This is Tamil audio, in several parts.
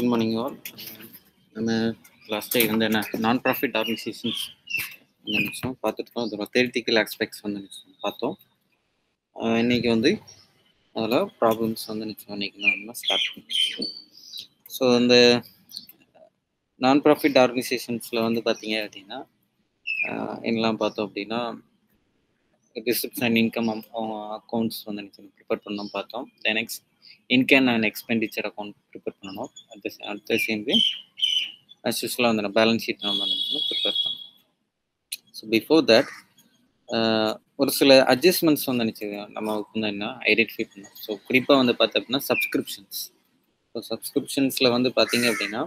குட் மார்னிங் ஆல் நம்ம லாஸ்ட்டாக இருந்த என்ன நான் ப்ராஃபிட் ஆர்கனைசேஷன்ஸ் வந்து நிமிஷம் பார்த்துருக்கோம் அதோட தேரிட்டிக்கல் ஆஸ்பெக்ட்ஸ் வந்து நிமிஷம் பார்த்தோம் ஆஹ் இன்னைக்கு வந்து அதில் ப்ராப்ளம்ஸ் வந்து நிச்சயம் இன்னைக்கு நம்ம ஸ்டார்ட் பண்ணோம் ஸோ இந்த நான் ப்ராஃபிட் ஆர்கனைசேஷன்ஸில் வந்து பார்த்தீங்க அப்படின்னா ஆஹ் என்னெல்லாம் பார்த்தோம் அப்படின்னா ரிசிப்ட்ஸ் அண்ட் இன்கம் அக்கௌண்ட்ஸ் வந்து நிச்சயம் ப்ரிப்பேர் பண்ணோம் பார்த்தோம் next income and expenditure account prepare பண்ணணும் at at the same way as யூஸ்வலாக வந்து பேலன்ஸ் ஷீட் நம்ம வந்து ப்ரிப்பேர் பண்ணணும் ஸோ பிஃபோர் தட் ஒரு சில அட்ஜஸ்ட்மெண்ட்ஸ் வந்து நினச்சி நம்ம வந்து என்ன ஐடென்டிஃபை பண்ணணும் ஸோ குறிப்பாக வந்து பார்த்தோம் அப்படின்னா சப்ஸ்கிரிப்ஷன்ஸ் ஸோ சப்ஸ்கிரிப்ஷன்ஸில் வந்து பார்த்தீங்க அப்படின்னா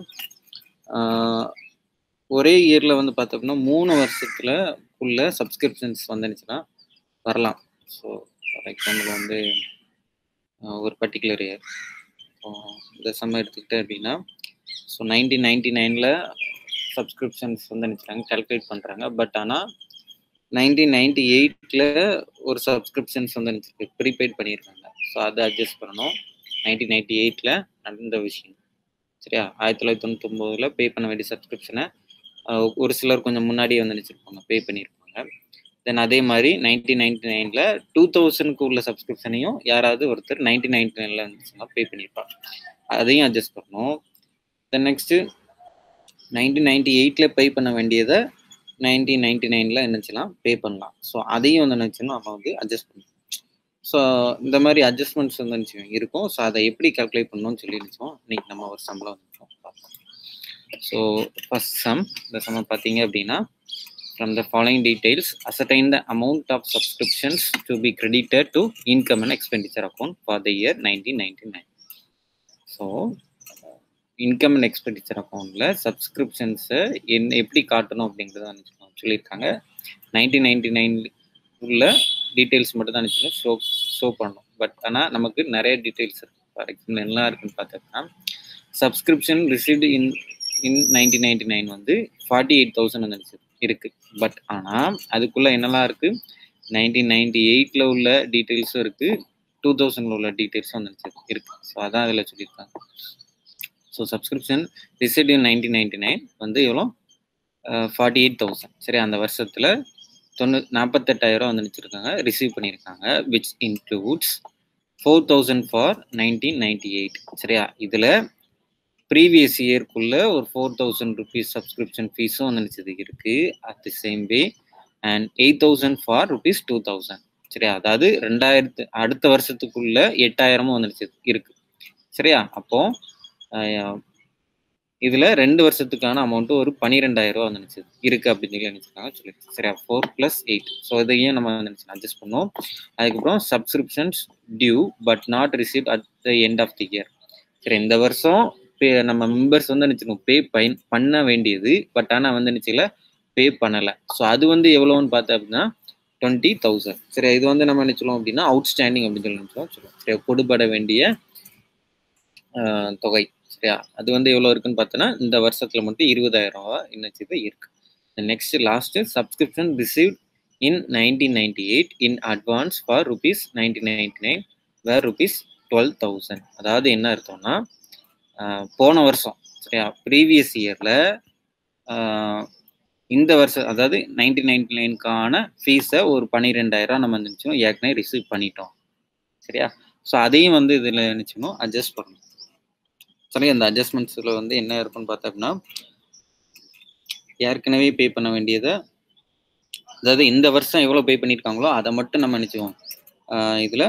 ஆஹ் ஒரே இயரில் வந்து பார்த்தோம் அப்படின்னா மூணு வருஷத்துல உள்ள சப்ஸ்கிரிப்ஷன்ஸ் வந்துச்சுன்னா வரலாம் ஸோ ஃபார் எக்ஸாம்பிள் வந்து ஆஹ் ஒரு பர்டிகுலர் இயர் ஸோ இந்த சம்ம எடுத்துக்கிட்டேன் அப்படின்னா ஸோ நைன்டீன் நைன்டி நைனில் சப்ஸ்கிரிப்ஷன்ஸ் வந்து நினச்சாங்க கால்குலேட் பண்ணுறாங்க பட் ஆனால் நைன்டீன் நைன்டி எயிட்டில் ஒரு சப்ஸ்கிரிப்ஷன்ஸ் வந்து நினச்சிருக்கு ப்ரீபெய்ட் பண்ணியிருக்காங்க ஸோ அதை அட்ஜஸ்ட் பண்ணணும் நைன்டீன் நைன்டி எயிட்டில் நடந்த விஷயம் சரியா ஆயிரத்தி தொள்ளாயிரத்தி தொண்ணூத்தொம்போதில் பே பண்ண வேண்டிய சப்ஸ்கிரிப்ஷனை ஒரு சிலர் கொஞ்சம் முன்னாடியே வந்து நினச்சிருப்பாங்க பே பண்ணியிருப்பாங்க தென் அதே மாதிரி நைன்டீன் நைன்டி நைனில் டூ தௌசண்ட்க்கு உள்ள சப்ஸ்கிரிப்ஷனையும் யாராவது ஒருத்தர் நைன்டீன் நைன்டி நைனில் இருந்துச்சுன்னா பே பண்ணியிருப்பாங்க அதையும் அட்ஜஸ்ட் பண்ணணும் தென் நெக்ஸ்ட்டு நைன்டீன் நைன்டி எயிட்டில் பே பண்ண வேண்டியதை நைன்டீன் நைன்டி நைனில் என்னச்சுலாம் பே பண்ணலாம் ஸோ அதையும் வந்து நினச்சுன்னா நம்ம வந்து அட்ஜஸ்ட் பண்ணணும் ஸோ இந்த மாதிரி அட்ஜஸ்ட்மெண்ட்ஸ் வந்து நினச்சி இருக்கும் ஸோ அதை எப்படி கால்குலேட் பண்ணணும்னு சொல்லி நினச்சோம் இன்னைக்கு நம்ம ஒரு சம்பளம் வந்து பார்ப்போம் ஸோ ஃபர்ஸ்ட் சம் இந்த சம் பார்த்தீங்க அப்படின்னா from the following details ascertain the amount of subscriptions to be credited to income and expenditure account for the year 1999 so income and expenditure அக்கௌண்ட்டில் சப்ஸ்கிரிப்ஷன்ஸை என்ன எப்படி காட்டணும் அப்படிங்கிறத சொல்லியிருக்காங்க நைன்டீன் நைன்டி நைன் உள்ள டீட்டெயில்ஸ் மட்டும் தான் நினச்சிக்கணும் ஷோ ஷோ பண்ணணும் பட் ஆனால் நமக்கு நிறைய டீட்டெயில்ஸ் இருக்குது ஃபார் எக்ஸாம்பிள் என்ன இருக்குன்னு பார்த்தோம்னா subscription received in in nineteen ninety nine வந்து ஃபார்ட்டி எயிட் தௌசண்ட் வந்து இருக்கு பட் ஆனால் அதுக்குள்ள என்னெல்லாம் இருக்கு நைன்டீன் நைன்டி எயிட்ல உள்ள டீட்டெயில்ஸும் இருக்கு டூ தௌசண்ட்ல உள்ள டீட்டெயில்ஸும் வந்து இருக்கு ஸோ அதான் அதில் சொல்லியிருக்காங்க so subscription receipt in nineteen ninety nine வந்து எவ்வளோ ஃபார்ட்டி எயிட் தௌசண்ட் சரி அந்த வருஷத்தில் தொண்ணூ நாற்பத்தெட்டாயிரம் வந்து நினச்சிருக்காங்க ரிசீவ் பண்ணியிருக்காங்க which includes four thousand for nineteen ninety eight சரியா இதில் ப்ரீவியஸ் இயர்க்குள்ள ஒரு ஃபோர் தௌசண்ட் ருபீஸ் சப்ஸ்கிரிப்ஷன் ஃபீஸும் வந்து நினச்சது இருக்கு at the same way and eight thousand for rupees two thousand சரியா அதாவது ரெண்டாயிரத்து அடுத்த வருஷத்துக்குள்ள எட்டாயிரமும் வந்து நினச்சது இருக்கு சரியா அப்போ இதுல ரெண்டு வருஷத்துக்கான அமௌண்ட் ஒரு பன்னிரெண்டாயிரம் ரூபா வந்துச்சு இருக்கு அப்படின்னு சொல்லி நினைச்சிருக்காங்க சொல்லி சரியா ஃபோர் பிளஸ் எயிட் ஸோ இதையும் நம்ம நினைச்சு அட்ஜஸ்ட் பண்ணோம் அதுக்கப்புறம் subscriptions due but not receive at the end of the year சரி இந்த வருஷம் பே நம்ம மெம்பர்ஸ் வந்து நினச்சிக்கணும் பே பயன் பண்ண வேண்டியது பட் ஆனால் வந்து நினச்சிக்கல பே பண்ணலை ஸோ அது வந்து எவ்வளோன்னு பார்த்தா அப்படின்னா டுவெண்ட்டி தௌசண்ட் சரி இது வந்து நம்ம நினச்சோம் அப்படின்னா அவுட்ஸ்டாண்டிங் அப்படின்னு சொல்லி நினச்சோம் சொல்லுவோம் சரி கொடுபட வேண்டிய தொகை சரியா அது வந்து எவ்வளோ இருக்குன்னு பார்த்தோன்னா இந்த வருஷத்தில் மட்டும் இருபதாயிரம் ரூபா என்னச்சு இருக்கு next last subscription received in nineteen ninety eight in advance for rupees nineteen ninety nine were rupees twelve thousand அதாவது என்ன அர்த்தம்னா போன வருஷம் சரியா ப்ரீவியஸ் இயரில் இந்த வருஷம் அதாவது நைன்டீன் நைன்டி நைனுக்கான ஃபீஸை ஒரு பன்னிரெண்டாயிரம் நம்ம நினச்சோம் ஏற்கனவே ரிசீவ் பண்ணிட்டோம் சரியா ஸோ அதையும் வந்து இதில் நினச்சணும் அட்ஜஸ்ட் பண்ணணும் சரி அந்த அட்ஜஸ்ட்மெண்ட்ஸில் வந்து என்ன இருக்குன்னு பார்த்தோம்னா ஏற்கனவே பே பண்ண வேண்டியதை அதாவது இந்த வருஷம் எவ்வளோ பே பண்ணியிருக்காங்களோ அதை மட்டும் நம்ம நினச்சிவோம் இதில்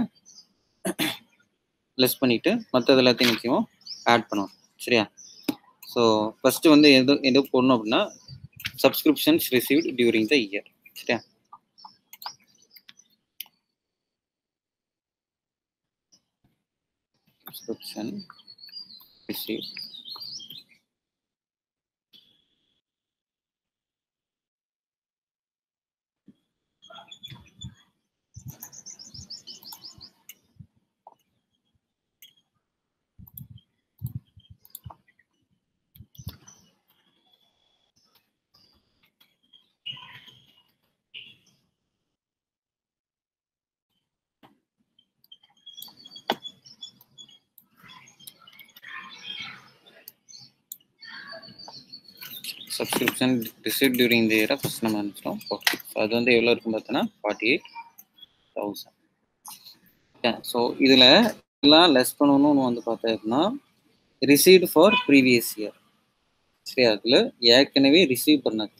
லெஸ் பண்ணிவிட்டு மற்றது எல்லாத்தையும் நினச்சிவோம் ஆட் பண்ணுவோம் சரியா ஸோ ஃபஸ்ட்டு வந்து எது எது போடணும் அப்படின்னா subscriptions received during the year சரியா subscription received subscription receive during the இயரை ஃபஸ்ட் நம்ம அனுப்பிச்சிட்டோம் ஓகே ஸோ அது வந்து எவ்வளோ இருக்கும் பார்த்தோன்னா ஃபார்ட்டி எயிட் தௌசண்ட் ஸோ இதில் எல்லாம் லெஸ் பண்ணணும்னு வந்து பார்த்தோம்னா ரிசீவ்டு ஃபார் ப்ரீவியஸ் இயர் சரி அதில் ஏற்கனவே ரிசீவ் பண்ணது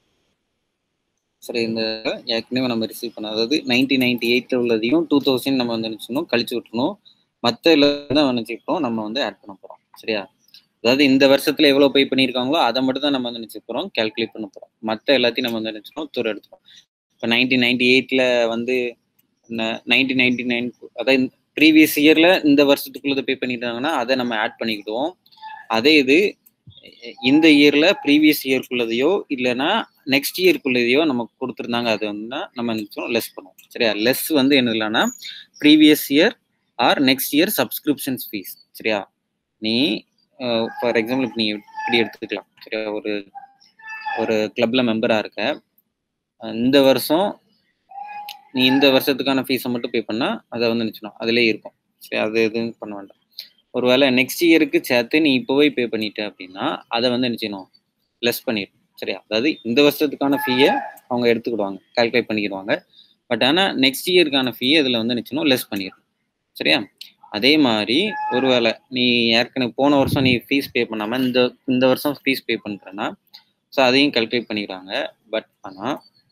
சரி இந்த ஏற்கனவே நம்ம ரிசீவ் பண்ண அதாவது நைன்டீன் நைன்டி எயிட்டில் உள்ளதையும் டூ தௌசண்ட் நம்ம வந்து நினச்சணும் கழிச்சு விட்டுணும் மற்ற தான் நினச்சிப்போம் நம்ம வந்து ஆட் பண்ண போகிறோம் சரியா அதாவது இந்த வருஷத்துல எவ்வளவு பே பண்ணியிருக்காங்களோ அதை மட்டும் தான் நம்ம வந்து நினைச்சு போறோம் கால்குலேட் பண்ண போறோம் மற்ற எல்லாத்தையும் நம்ம வந்து நினைச்சிடும் தூரம் எடுத்துரும் இப்போ நைன்டீன் நைன்டி எயிட்ல வந்து நைன்டீன் நைன்டி நைன் அதாவது ப்ரீவியஸ் இயர்ல இந்த வருஷத்துக்குள்ளதை பே பண்ணிட்டாங்கன்னா அதை நம்ம ஆட் பண்ணிக்கிடுவோம் அதே இது இந்த இயர்ல ப்ரீவியஸ் இயர்க்குள்ளதையோ இல்லைன்னா நெக்ஸ்ட் இயர்க்குள்ளதையோ நமக்கு கொடுத்துருந்தாங்க அது வந்து நம்ம நினைச்சோம் லெஸ் பண்ணுவோம் சரியா லெஸ் வந்து என்ன இல்லைன்னா previous year or next year subscriptions fees சரியா நீ ஃபார் எக்ஸாம்பிள் இப்போ நீ இப்படி எடுத்துக்கலாம் சரியா ஒரு ஒரு கிளப்ல மெம்பராக இருக்க இந்த வருஷம் நீ இந்த வருஷத்துக்கான ஃபீஸை மட்டும் பே பண்ணால் அதை வந்து நினச்சணும் அதிலே இருக்கும் சரி அது எதுவும் பண்ண வேண்டாம் ஒருவேளை நெக்ஸ்ட் இயருக்கு சேர்த்து நீ இப்போவே பே பண்ணிட்ட அப்படின்னா அதை வந்து நினச்சிடணும் லெஸ் பண்ணிடணும் சரியா அதாவது இந்த வருஷத்துக்கான ஃபீயை அவங்க எடுத்துக்கிடுவாங்க கால்குலேட் பண்ணிக்கிடுவாங்க பட் ஆனால் நெக்ஸ்ட் இயருக்கான ஃபீயை இதில் வந்து நினச்சணும் லெஸ் பண்ணிடணும் சரியா அதே மாதிரி ஒருவேளை நீ ஏற்கனவே போன வருஷம் நீ ஃபீஸ் பே பண்ணாமல் இந்த இந்த வருஷம் ஃபீஸ் பே பண்ணுறேன்னா ஸோ அதையும் கல்குலேட் பண்ணிக்கிறாங்க பட் ஆனால்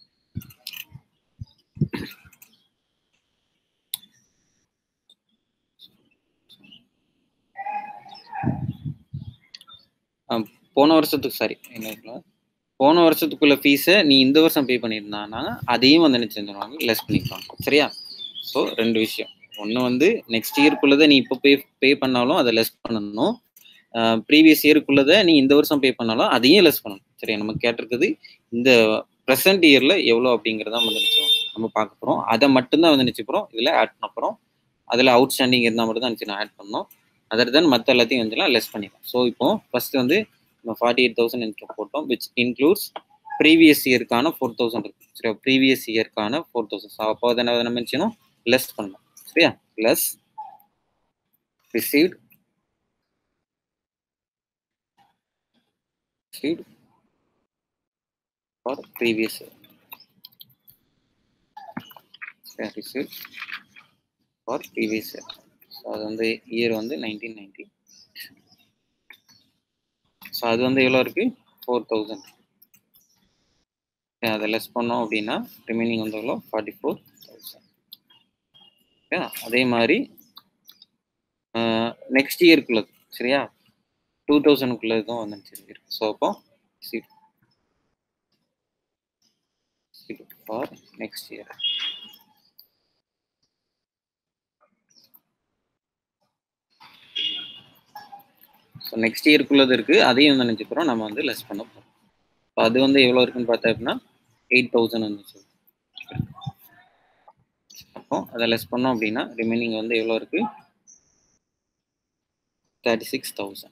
போன வருஷத்துக்கு சாரி என்ன போன வருஷத்துக்குள்ள ஃபீஸை நீ இந்த வருஷம் பே பண்ணியிருந்தானா அதையும் வந்து என்ன செஞ்சிருவாங்க லெஸ் பண்ணிக்குவாங்க சரியா ஸோ ரெண்டு விஷயம் ஒன்று வந்து நெக்ஸ்ட் இயர்க்குள்ளதை நீ இப்போ பே பே பண்ணாலும் அதை லெஸ் பண்ணணும் ப்ரீவியஸ் இயருக்குள்ளதை நீ இந்த வருஷம் பே பண்ணாலும் அதையும் லெஸ் பண்ணணும் சரியா நம்ம கேட்டிருக்குது இந்த ப்ரெசன்ட் இயரில் எவ்வளோ அப்படிங்கிறத வந்து நினச்சோம் நம்ம பார்க்க போகிறோம் அதை மட்டும்தான் வந்து நினச்சி போகிறோம் இதில் ஆட் பண்ண போகிறோம் அதில் அவுட் ஸ்டாண்டிங் இருந்தால் மட்டும் தான் நினச்சி நான் ஆட் பண்ணோம் அதர் தென் மற்ற எல்லாத்தையும் வந்துலாம் லெஸ் பண்ணிக்கலாம் ஸோ இப்போ ஃபர்ஸ்ட் வந்து நம்ம ஃபார்ட்டி எயிட் தௌசண்ட் போட்டோம் விச் இன்க்ளூட்ஸ் ப்ரீவியஸ் இயர்க்கான ஃபோர் தௌசண்ட் இருக்கு சரியா ப்ரீவியஸ் இயர்க்கான ஃபோர் தௌசண்ட் ஸோ அப்போ அதை என்ன மென்ஷனும் லெஸ் பண்ணணும் சரியா less received received for previous year. Yeah, received for previous year. So அது வந்து இயர் வந்து நைன்டீன் நைன்டி ஸோ அது வந்து எவ்வளோ இருக்கு ஃபோர் தௌசண்ட் அதை லெஸ் பண்ணோம் அப்படின்னா ரிமைனிங் வந்து எவ்வளோ ஃபார்ட்டி ஃபோர் தௌசண்ட் ஓகே அதே மாதிரி நெக்ஸ்ட் இயர்க்குள்ளது சரியா டூ தௌசண்ட்குள்ளதும் வந்துச்சு இருக்கு ஸோ அப்போ seat seat for next year so next இயர்க்குள்ளது இருக்குது அதையும் வந்து நினச்சிக்கிறோம் நம்ம வந்து லெஸ் பண்ண போகிறோம் ஸோ அது வந்து எவ்வளோ இருக்குன்னு பார்த்தா அப்படின்னா எயிட் தௌசண்ட் வந்துச்சு அப்போ அதை லெஸ் பண்ணோம் அப்படின்னா ரிமைனிங் வந்து எவ்வளோ இருக்குது தேர்ட்டி சிக்ஸ் தௌசண்ட்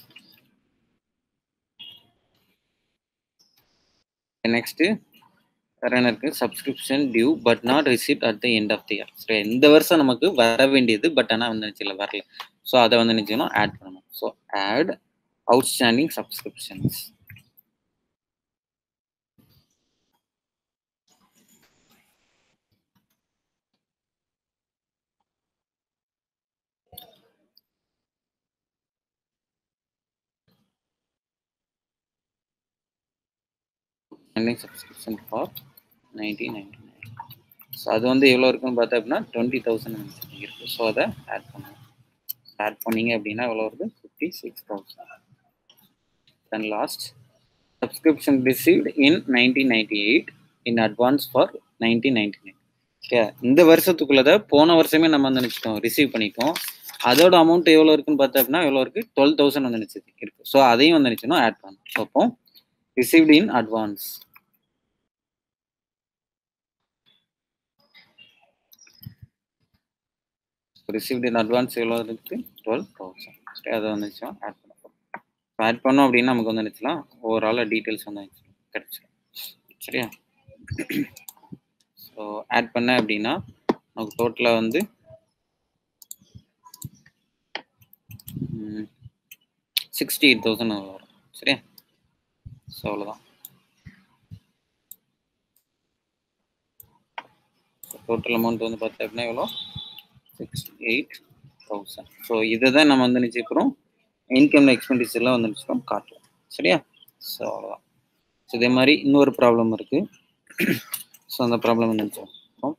நெக்ஸ்ட்டு வேற என்ன இருக்கு subscription due but not receive at the end of the year சரி இந்த வருஷம் நமக்கு வர வேண்டியது பட் ஆனால் வந்து நினச்சில வரல ஸோ அதை வந்து நினச்சிக்கணும் ஆட் பண்ணணும் so add outstanding subscriptions pending subscription for nineteen ninety nine so அது வந்து எவ்வளோ இருக்குன்னு பார்த்தா அப்படின்னா டுவெண்ட்டி தௌசண்ட் இருக்குது ஸோ அதை ஆட் பண்ணணும் ஆட் பண்ணீங்க அப்படின்னா எவ்வளோ வருது fifty six thousand then last subscription received in nineteen ninety eight in advance for nineteen ninety nine okay இந்த வருஷத்துக்குள்ளதை போன வருஷமே நம்ம வந்து நினச்சிட்டோம் ரிசீவ் பண்ணிட்டோம் அதோட அமௌண்ட் எவ்வளோ இருக்குன்னு பார்த்தா அப்படின்னா எவ்வளோ இருக்குது டுவெல் தௌசண்ட் வந்து நினச்சது இருக்குது ஸோ அதையும் வந்து நினச்சணும் ஆட் பண்ணணும் ஸோ அப்போ received in advance. Received in advance எவ்வளோ இருக்குது டுவெல் தௌசண்ட் சரி அதை வந்துச்சு ஆட் பண்ண போகிறோம் ஆட் பண்ணோம் அப்படின்னா நமக்கு வந்து நினச்சலாம் ஓவராலாக டீட்டெயில்ஸ் வந்து கிடச்சிடும் சரியா ஸோ ஆட் பண்ண அப்படின்னா நமக்கு டோட்டலாக வந்து சிக்ஸ்டி எயிட் தௌசண்ட் வரும் சரியா ஸோ அவ்வளோதான் டோட்டல் அமௌண்ட் வந்து பார்த்தா அப்படின்னா எவ்வளோ சிக்ஸ் எயிட் தௌசண்ட் ஸோ இதை தான் நம்ம வந்து நினச்சிக்கிறோம் இன்கம் எக்ஸ்பெண்டிச்சர்லாம் வந்து நினச்சிக்கிறோம் காட்டுறோம் சரியா ஸோ அவ்வளோதான் ஸோ இதே மாதிரி இன்னொரு ப்ராப்ளம் இருக்குது ஸோ அந்த ப்ராப்ளம் வந்து நினச்சிக்கிறோம்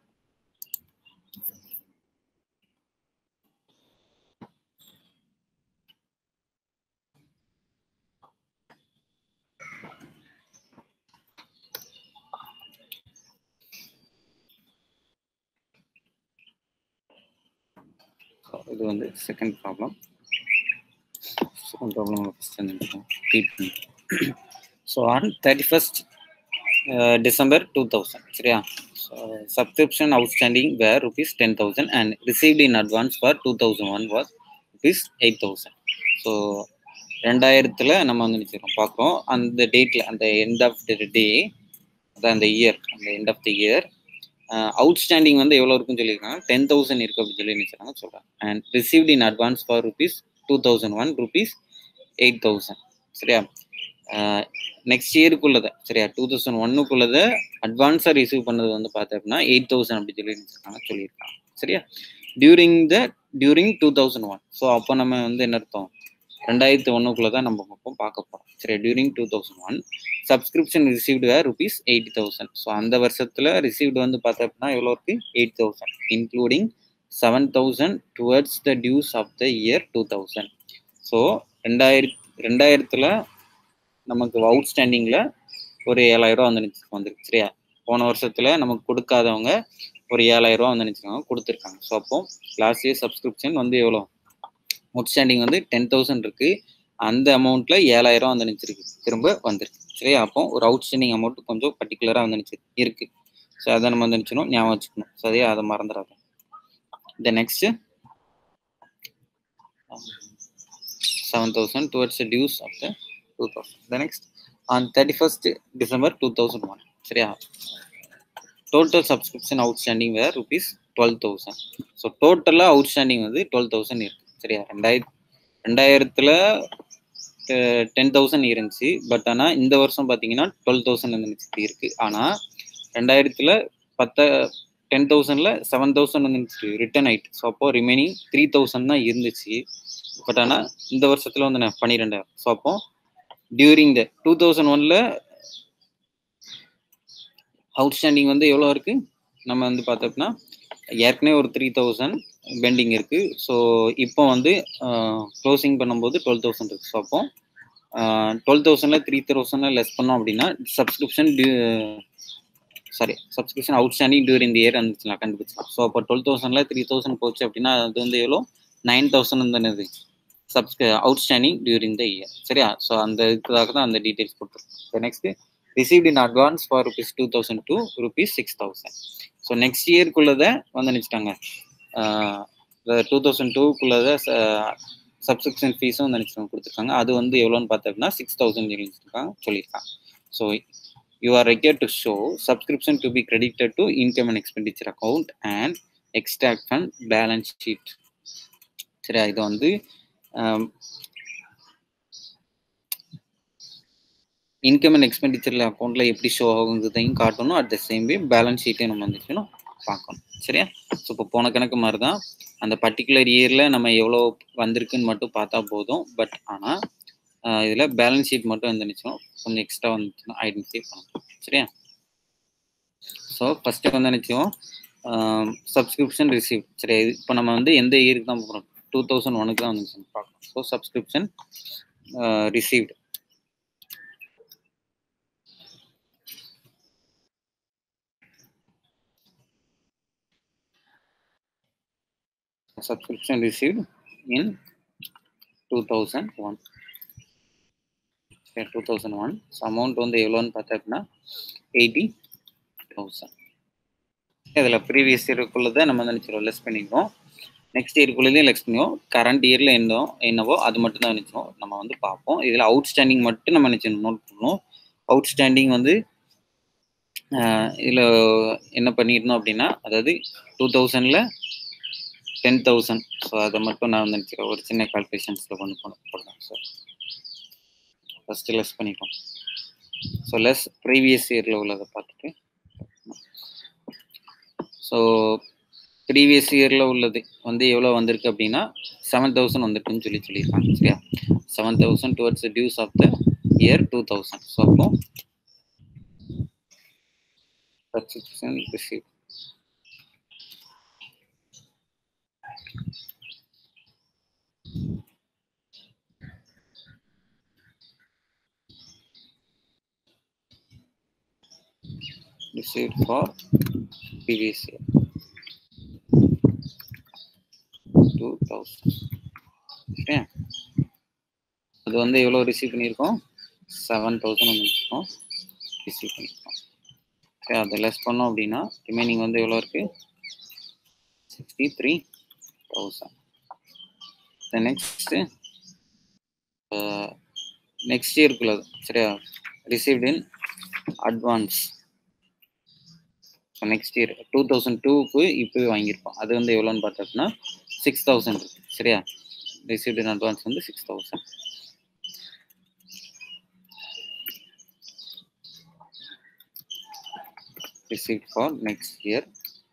இது வந்து second problem second problem first வந்து so on thirty first December two thousand சரியா subscription outstanding were rupees ten thousand and received in advance for two thousand one was rupees eight thousand so ரெண்டாயிரத்தில் நம்ம வந்து நினச்சிக்கிறோம் பார்க்குறோம் அந்த டேட்டில் அந்த எண்ட் ஆஃப் த டே அதான் அந்த இயர் அந்த end of the year outstanding வந்து எவ்வளோ இருக்குன்னு சொல்லியிருக்காங்க டென் தௌசண்ட் இருக்குது அப்படின்னு சொல்லி நினைச்சாங்க சொல்கிறேன் and received in advance for rupees two thousand one rupees eight thousand சரியா நெக்ஸ்ட் இயருக்குள்ளதை சரியா டூ தௌசண்ட் ஒன்னுக்குள்ளதை அட்வான்ஸாக ரிசீவ் பண்ணது வந்து பார்த்தேன் அப்படின்னா எயிட் தௌசண்ட் அப்படி சொல்லி நினைச்சிருக்காங்க சொல்லியிருக்காங்க சரியா during the during two thousand one so அப்போ நம்ம வந்து என்ன அர்த்தம் ரெண்டாயிரத்தி ஒன்றுக்குள்ளே தான் நம்ம பக்கம் பார்க்க போகிறோம் சரி during two thousand one subscription received were rupees eighty thousand so அந்த வருஷத்தில் ரிசீவ்டு வந்து பார்த்தோம் அப்படின்னா எவ்வளோ இருக்குது eight thousand including seven thousand towards the dues of the year two thousand so ரெண்டாயிரத்தி ரெண்டாயிரத்தில் நமக்கு அவுட்ஸ்டாண்டிங்கில் ஒரு ஏழாயிரம் வந்து வந்துருக்கு சரியா போன வருஷத்தில் நமக்கு கொடுக்காதவங்க ஒரு ஏழாயிரம் வந்து நினச்சிருக்காங்க கொடுத்துருக்காங்க ஸோ அப்போ லாஸ்ட் இயர் சப்ஸ்கிரிப்ஷன் வந்து எவ்வளோ அவுட்ஸ்டாண்டிங் வந்து டென் தௌசண்ட் இருக்குது அந்த அமௌண்ட்டில் ஏழாயிரம் வந்து நினச்சிருக்கு திரும்ப வந்துருக்கு சரியா அப்போ ஒரு அவுட்ஸ்டாண்டிங் அமௌண்ட் கொஞ்சம் பர்டிகுலராக வந்து நினச்சி இருக்குது ஸோ அதை நம்ம வந்து நினச்சணும் ஞாபகம் வச்சுக்கணும் ஸோ அதே அதை மறந்துடாது the next seven thousand towards dues of the two thousand the next on thirty first December two thousand one சரியா total subscription outstanding were rupees twelve thousand so டோட்டலாக அவுட்ஸ்டாண்டிங் வந்து டுவெல் தௌசண்ட் இருக்குது சரியா ரெண்டாயிரத்தி ரெண்டாயிரத்தில் டென் தௌசண்ட் இருந்துச்சு பட் ஆனால் இந்த வருஷம் பார்த்தீங்கன்னா டுவெல் தௌசண்ட் இருந்துச்சு இருக்குது ஆனால் ரெண்டாயிரத்தில் பத்த டென் தௌசண்டில் செவன் தௌசண்ட் வந்துச்சு ரிட்டர்ன் ஆயிட்டு ஸோ அப்போ ரிமைனிங் த்ரீ தௌசண்ட் தான் இருந்துச்சு பட் ஆனால் இந்த வருஷத்தில் வந்து நான் பன்னிரெண்டாயிரம் ஸோ அப்போ டியூரிங் த டூ தௌசண்ட் ஒனில் அவுட்ஸ்டாண்டிங் வந்து எவ்வளோ இருக்குது நம்ம வந்து பார்த்தோம்னா ஏற்கனவே ஒரு த்ரீ தௌசண்ட் பெண்டிங் இருக்குது ஸோ இப்போ வந்து க்ளோசிங் பண்ணும்போது டுவெல் தௌசண்ட் இருக்குது ஸோ அப்போ டுவெல் தௌசண்டில் த்ரீ தௌசண்டில் லெஸ் பண்ணோம் அப்படின்னா subscription sorry subscription outstanding during the year வந்துச்சுலாம் கண்டுபிடிச்சலாம் ஸோ அப்போ டுவெல் தௌசண்டில் த்ரீ தௌசண்ட் போச்சு அப்படின்னா அது வந்து எவ்வளோ நைன் தௌசண்ட் தானே சப்ஸ்க அவுட்ஸ்டாண்டிங் டியூரிங் த இயர் சரியா ஸோ அந்த இதுக்காக தான் அந்த டீட்டெயில்ஸ் கொடுத்துருக்கோம் next received in advance for rupees two thousand two rupees six thousand so next இயர்க்குள்ளதை வந்து நினச்சிட்டாங்க டூ தௌசண்ட் டூக்குள்ளதை சப்ஸ்கிரிப்ஷன் ஃபீஸும் நினச்சிட்டாங்க கொடுத்துருக்காங்க அது வந்து எவ்வளோன்னு பார்த்தோம்னா சிக்ஸ் தௌசண்ட் சொல்லியிருக்காங்க சொல்லியிருக்காங்க so you are require to show subscription to be credited to income and expenditure account and extract fund balance sheet சரியா இது வந்து இன்கம் அண்ட் எக்ஸ்பெண்டிச்சர்ல அக்கௌண்ட்ல எப்படி ஷோ ஆகுங்கிறதையும் காட்டணும் at the same way balance ஷீட்டையும் நம்ம வந்துச்சுன்னா பார்க்கணும் சரியா ஸோ இப்போ போன கணக்கு மாதிரி தான் அந்த பர்டிகுலர் இயரில் நம்ம எவ்வளோ வந்திருக்குன்னு மட்டும் பார்த்தா போதும் பட் ஆனால் இதில் பேலன்ஸ் ஷீட் மட்டும் வந்துச்சுன்னா கொஞ்சம் எக்ஸ்ட்ரா வந்துச்சுன்னா ஐடென்டிஃபை பண்ணணும் சரியா ஸோ ஃபஸ்ட்டு வந்து நினச்சோம் சப்ஸ்கிரிப்ஷன் ரிசீவ் சரி இப்போ நம்ம வந்து எந்த இயருக்கு தான் போகிறோம் டூ தௌசண்ட் ஒனுக்கு தான் வந்து பார்க்கணும் so subscription received subscription received in 2001 two thousand one so amount வந்து எவ்வளோன்னு பார்த்தோம்னா எயிட்டி தௌசண்ட் இதில் ப்ரீவியஸ் இயருக்குள்ளதை நம்ம நினச்சிருவோம் லெஸ் பண்ணிக்குவோம் நெக்ஸ்ட் இயருக்குள்ளதையும் லெஸ் பண்ணுவோம் கரண்ட் இயரில் என்ன என்னவோ அது மட்டும் தான் நினச்சிடும் நம்ம வந்து பார்ப்போம் இதில் அவுட்ஸ்டாண்டிங் மட்டும் நம்ம நினச்சி நோட் பண்ணுவோம் அவுட்ஸ்டாண்டிங் வந்து இதில் என்ன பண்ணியிருந்தோம் அப்படின்னா அதாவது டூ தௌசண்டில் டென் தௌசண்ட் ஸோ அதை மட்டும் நான் வந்து நினச்சிக்கிறேன் ஒரு சின்ன கால்குலேஷன்ஸில் கொண்டு போன போடலாம் சார் ஃபஸ்ட்டு லெஸ் பண்ணிட்டோம் ஸோ லெஸ் ப்ரீவியஸ் இயரில் உள்ளதை பார்த்துட்டு ஸோ ப்ரீவியஸ் இயரில் உள்ளது வந்து எவ்வளோ வந்திருக்கு அப்படின்னா செவன் தௌசண்ட் வந்திருக்குன்னு சொல்லி சொல்லியிருக்காங்க சரியா seven thousand towards dues of the year two thousand so அப்போ subscription receive received for previous year 2000 okay அது வந்து எவ்வளோ ரிசீவ் பண்ணியிருக்கோம் செவன் தௌசண்ட் வந்துருக்கோம் ரிசீவ் பண்ணியிருக்கோம் ஓகே அதை லெஸ் பண்ணோம் அப்படின்னா ரிமைனிங் வந்து எவ்வளோ இருக்கு sixty three thousand next next இயர்க்குள்ளது சரியா received in advance so next year two thousand டூக்கு இப்போவே வாங்கியிருப்போம் அது வந்து எவ்வளோன்னு பார்த்தோம்னா சிக்ஸ் தௌசண்ட் சரியா ரிசீவ்ட் இன் அட்வான்ஸ் வந்து six thousand received for next year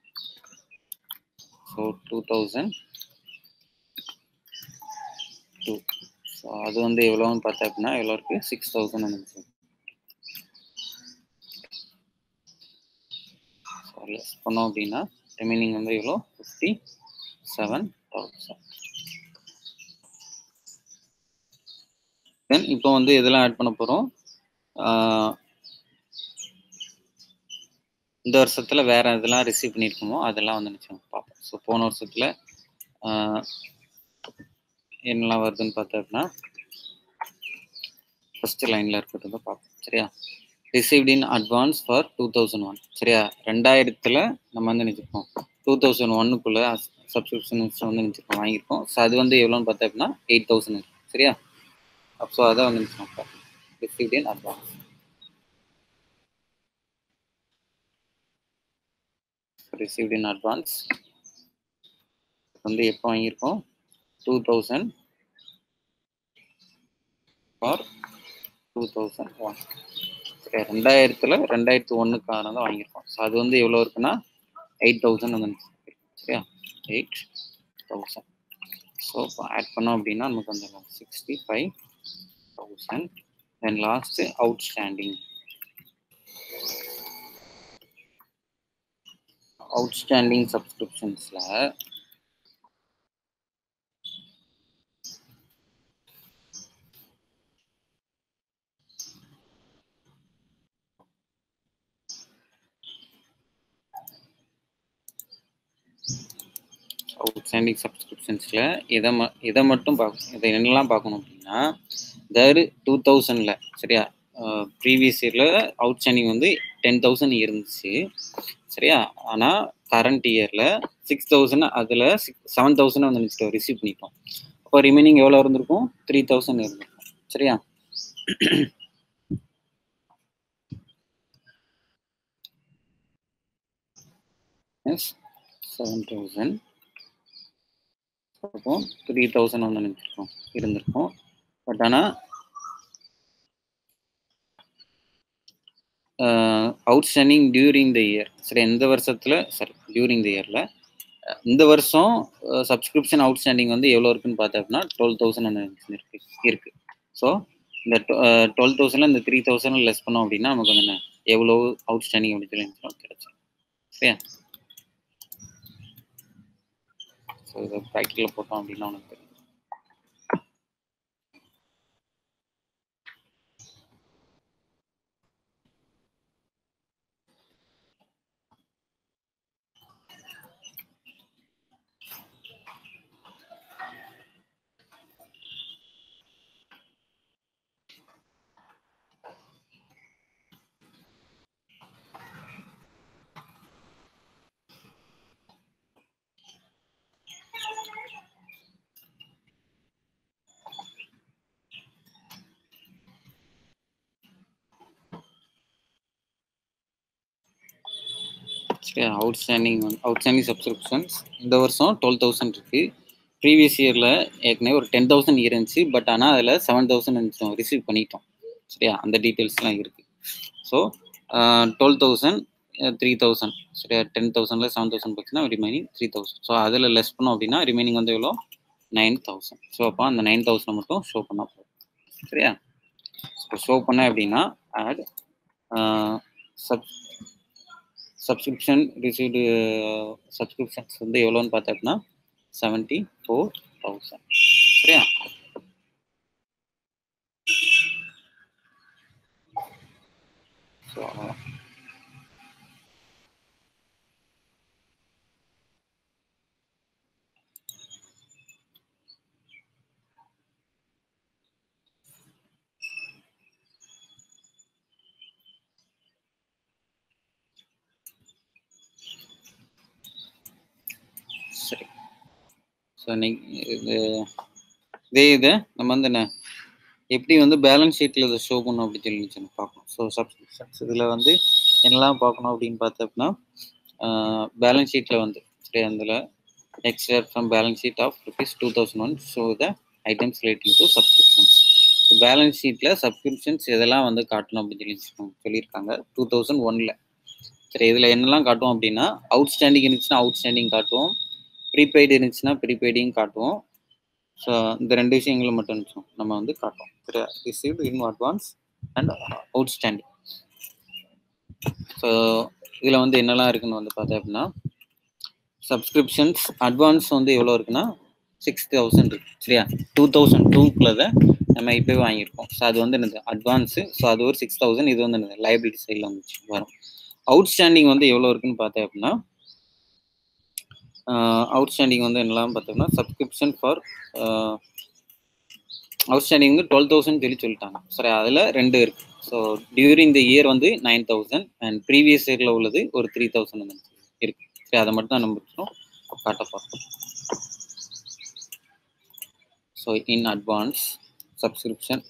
so 2002 so அது வந்து எவ்வளோன்னு பார்த்தா அப்படின்னா எவ்வளோ இருக்கு சிக்ஸ் தௌசண்ட் வந்துச்சு ஸோ லெஸ் பண்ணோம் அப்படின்னா ரிமைனிங் வந்து எவ்வளோ ஃபிஃப்டி செவன் தௌசண்ட் தென் இப்போ வந்து இதெல்லாம் ஆட் பண்ண போகிறோம் இந்த வருஷத்துல வேற இதெல்லாம் ரிசீவ் பண்ணியிருக்கோமோ அதெல்லாம் வந்து நிச்சயம் பார்ப்போம் ஸோ போன வருஷத்துல என்னெல்லாம் வருதுன்னு பார்த்தோம்னா ஃபர்ஸ்ட் லைன்ல இருக்கிறத பார்ப்போம் சரியா received in advance for two thousand one சரியா ரெண்டாயிரத்துல நம்ம வந்து நினைச்சிருக்கோம் டூ தௌசண்ட் ஒன்னுக்குள்ள சப்ஸ்கிரிப்ஷன்ஸ் வந்து நினைச்சிருக்கோம் வாங்கியிருக்கோம் ஸோ அது வந்து எவ்வளோன்னு பார்த்தோம் அப்படின்னா எயிட் தௌசண்ட் சரியா ஸோ அதை வந்து நினைச்சிருக்கோம் received in advance received in advance வந்து எப்போ வாங்கியிருக்கோம் two thousand for two thousand one சரி ரெண்டாயிரத்தில் ரெண்டாயிரத்து ஒன்றுக்கான தான் வாங்கியிருக்கோம் ஸோ அது வந்து எவ்வளோ இருக்குன்னா எயிட் தௌசண்ட் வந்து சரியா எயிட் தௌசண்ட் ஸோ இப்போ ஆட் பண்ணோம் அப்படின்னா நமக்கு வந்து sixty five thousand then last outstanding outstanding சப்ஸ்கிரிப்ஷன்ஸில் அவுட்ஸ்டாண்டிங் சப்ஸ்கிரிப்ஷன்ஸில் இதை ம இதை மட்டும் பார்க்கணும் இதை என்னெல்லாம் பார்க்கணும் அப்படின்னா தர் டூ தௌசண்டில் சரியா ப்ரீவியஸ் இயரில் அவுட்ஸ்டாண்டிங் வந்து டென் தௌசண்ட் இருந்துச்சு சரியா ஆனால் கரண்ட் இயரில் சிக்ஸ் தௌசண்ட் அதில் சிக்ஸ் செவன் தௌசண்ட் வந்து நினச்சிட்டோம் ரிசீவ் பண்ணிட்டோம் அப்போ ரிமைனிங் எவ்வளோ இருந்திருக்கும் த்ரீ தௌசண்ட் இருந்திருக்கும் சரியா எஸ் செவன் தௌசண்ட் அப்போ த்ரீ தௌசண்ட் வந்து நினச்சிருக்கோம் இருந்திருக்கும் பட் ஆனால் அவுட்ஸ்டாண்டிங் டியூரிங் த இயர் சரி எந்த வருஷத்தில் சாரி டியூரிங் த இயரில் இந்த வருஷம் சப்ஸ்கிரிப்ஷன் அவுட்ஸ்டாண்டிங் வந்து எவ்வளோ இருக்குன்னு பார்த்தோம்னா டுவெல் தௌசண்ட் இருக்கு இருக்கு ஸோ இந்த டுவெல் தௌசண்ட்ல இந்த த்ரீ தௌசண்ட் லெஸ் பண்ணோம் அப்படின்னா நமக்கு வந்து என்ன எவ்வளோ அவுட்ஸ்டாண்டிங் அப்படின்னு சொல்லி கிடைச்சோம் சரியா ஸோ இதை ப்ராக்டிக்கலில் போட்டோம் அப்படின்னா உனக்கு தெரியும் சரியா அவுட்ஸ்டாண்டிங் வந்து அவுட்ஸ்டாண்டிங் சப்ஸ்கிரிப்ஷன்ஸ் இந்த வருஷம் டுவெல் தௌசண்ட் இருக்கு ப்ரீவியஸ் இயரில் ஏற்கனவே ஒரு டென் தௌசண்ட் இருந்துச்சு பட் ஆனால் அதில் செவன் தௌசண்ட் ரிசீவ் பண்ணிட்டோம் சரியா அந்த டீட்டெயில்ஸ்லாம் இருக்கு so twelve thousand three thousand சரியா டென் தௌசண்டில் செவன் தௌசண்ட் போச்சுன்னா ரிமைனிங் த்ரீ தௌசண்ட் ஸோ அதில் லெஸ் பண்ணோம் அப்படின்னா ரிமைனிங் வந்து எவ்வளோ நைன் தௌசண்ட் ஸோ அப்போ அந்த நைன் தௌசண்ட் மட்டும் ஷோ பண்ணால் போதும் சரியா இப்போ ஷோ பண்ண அப்படின்னா add sub subscription received subscriptions வந்து எவ்வளோன்னு பார்த்தோம்னா செவன்ட்டி ஃபோர் தௌசண்ட் சரியா ஸோ சரி ஸோ இன்னைக்கு இது இதே இது நம்ம வந்து என்ன எப்படி வந்து பேலன்ஸ் ஷீட்டில் இதை ஷோ பண்ணணும் அப்படின்னு சொல்லி இருந்துச்சுன்னு பார்க்கணும் ஸோ சப்ஸ்கிரிப்ஷன்ஸ் இதில் வந்து என்னெல்லாம் பார்க்கணும் அப்படின்னு பார்த்தோம்னா பேலன்ஸ் ஷீட்டில் வந்து சரி அதில் extra from balance sheet of rupees two thousand one show the items relating to subscriptions balance ஷீட்டில் சப்ஸ்கிரிப்ஷன்ஸ் எதெல்லாம் வந்து காட்டணும் அப்படின்னு சொல்லி சொல்லியிருக்காங்க டூ தௌசண்ட் ஒனில் சரி இதில் என்னெல்லாம் காட்டுவோம் அப்படின்னா அவுட்ஸ்டாண்டிங் இருந்துச்சுன்னா அவுட்ஸ்டாண்டிங் காட்டுவோம் ப்ரீபெய்டு இருந்துச்சுன்னா ப்ரீபெய்டையும் காட்டுவோம் ஸோ இந்த ரெண்டு விஷயங்களை மட்டும் இருந்துச்சோம் நம்ம வந்து காட்டுவோம் சரியா received in advance and outstanding so இதில் வந்து என்னெல்லாம் இருக்குன்னு வந்து பார்த்தேன் அப்படின்னா சப்ஸ்கிரிப்ஷன்ஸ் அட்வான்ஸ் வந்து எவ்வளோ இருக்குன்னா சிக்ஸ் தௌசண்ட் இருக்கு சரியா டூ தௌசண்ட் டூக்குள்ளதை நம்ம இப்போ வாங்கியிருக்கோம் ஸோ அது வந்து என்னது அட்வான்ஸு ஸோ அது ஒரு சிக்ஸ் தௌசண்ட் இது வந்து என்னது லைபிலிட்டி சைடில் வந்துச்சு வரும் அவுட்ஸ்டாண்டிங் வந்து எவ்வளோ இருக்குன்னு பார்த்தேன் அப்படின்னா அவுட்ஸ்டாண்டிங் வந்து என்னலாம் பார்த்தோம்னா சப்ஸ்கிரிப்ஷன் ஃபார் அவுட்ஸ்டாண்டிங் வந்து டுவெல் தௌசண்ட் சொல்லி சொல்லிட்டாங்க சரி அதில் ரெண்டு இருக்கு ஸோ டியூரிங் த இயர் வந்து நைன் தௌசண்ட் அண்ட் ப்ரீவியஸ் இயரில் உள்ளது ஒரு த்ரீ தௌசண்ட் வந்து இருக்கு சரி அதை மட்டும் தான் நம்ம காட்ட பார்ப்போம் so in advance subscription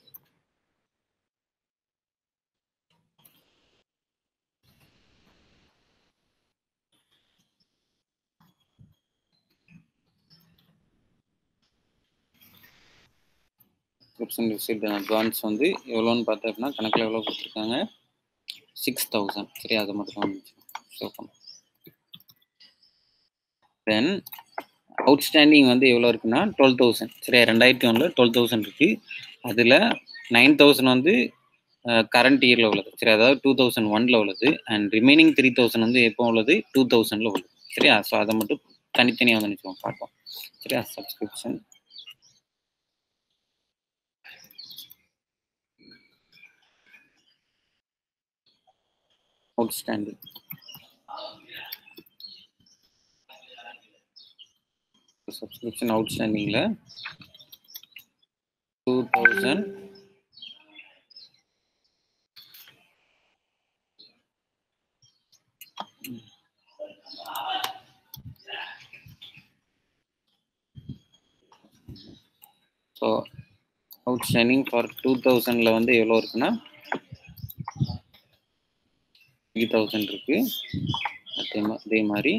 subscription received advance வந்து எவ்வளோன்னு பார்த்தோம்னா கணக்கில் எவ்வளோ கொடுத்துருக்காங்க சிக்ஸ் தௌசண்ட் சரி அதை மட்டும் தான் ஷோ பண்ணும் தென் அவுட்ஸ்டாண்டிங் வந்து எவ்வளோ இருக்குன்னா டுவெல் தௌசண்ட் சரியா ரெண்டாயிரத்தி ஒன்றில் டுவெல் தௌசண்ட் இருக்குது அதில் நைன் தௌசண்ட் வந்து கரண்ட் இயரில் உள்ளது சரி அதாவது டூ தௌசண்ட் ஒனில் உள்ளது அண்ட் ரிமைனிங் த்ரீ தௌசண்ட் வந்து எப்போ உள்ளது டூ தௌசண்டில் உள்ளது சரியா ஸோ அதை மட்டும் தனித்தனியாக வந்து நினச்சோம் பார்ப்போம் சரியா subscription outstanding. Subscription outstanding la two thousand so outstanding for two தௌசண்டில் வந்து எவ்வளோ இருக்குன்னா த்ரீ தௌசண்ட் இருக்கு அதே மா அதே மாதிரி